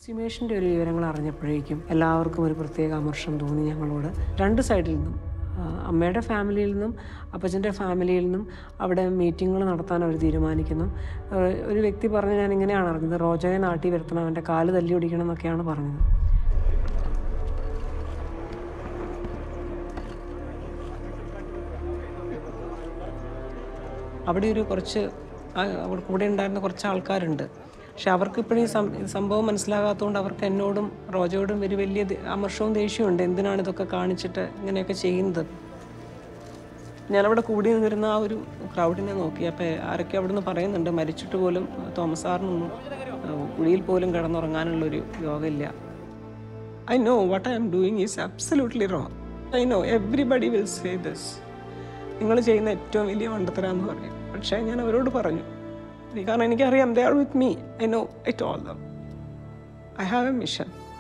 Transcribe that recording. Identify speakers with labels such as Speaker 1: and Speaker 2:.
Speaker 1: സിമേഷിൻ്റെ ഒരു വിവരങ്ങൾ അറിഞ്ഞപ്പോഴേക്കും എല്ലാവർക്കും ഒരു പ്രത്യേക അമർഷം തോന്നി ഞങ്ങളോട് രണ്ട് സൈഡിൽ നിന്നും ആ, അമ്മയുടെ ഫാമിലിയിൽ നിന്നും അപ്പച്ചൻ്റെ ഫാമിലിയിൽ നിന്നും അവിടെ മീറ്റിങ്ങുകൾ നടത്താൻ അവർ തീരുമാനിക്കുന്നു ആ, ഒരു വ്യക്തി പറഞ്ഞ് ഞാൻ ഇങ്ങനെയാണ് അറിഞ്ഞത് റോജയെ നാട്ടി വരുത്തണം അവൻ്റെ കാല് തല്ലി ഒടിക്കണം എന്നൊക്കെയാണ് പറഞ്ഞത് അവിടെ ഒരു കുറച്ച് ആ, അവിടെ കൂടെ ഉണ്ടായിരുന്ന കുറച്ച് ആൾക്കാരുണ്ട് പക്ഷെ അവർക്ക് ഇപ്പോഴും ഈ സം- ഈ സംഭവം മനസ്സിലാകാത്തതുകൊണ്ട് അവർക്ക് എന്നോടും റോജയോടും ഒരു വലിയ ദേ- അമർഷവും ദേഷ്യമുണ്ട് എന്തിനാണ് ഇതൊക്കെ കാണിച്ചിട്ട് ഇങ്ങനെയൊക്കെ ചെയ്യുന്നത് ഞാനവിടെ കൂടി നിന്നിരുന്ന ആ ഒരു ക്രൗഡിനെ നോക്കി അപ്പോൾ ആരൊക്കെ അവിടെ നിന്ന് പറയുന്നുണ്ട് മരിച്ചിട്ട് പോലും തോമസ് സാറിനൊന്നും ആ, കുഴിയിൽ പോലും കിടന്നുറങ്ങാനുള്ളൊരു യോഗമില്ല I know what I am doing is absolutely wrong I know everybody will say this നിങ്ങൾ ചെയ്യുന്ന ഏറ്റവും വലിയ മണ്ടത്തരാന്ന് പറയും പക്ഷേ ഞാൻ അവരോട് പറഞ്ഞു കാരണം എനിക്കറിയാം they are with me I know it all dumb I have a mission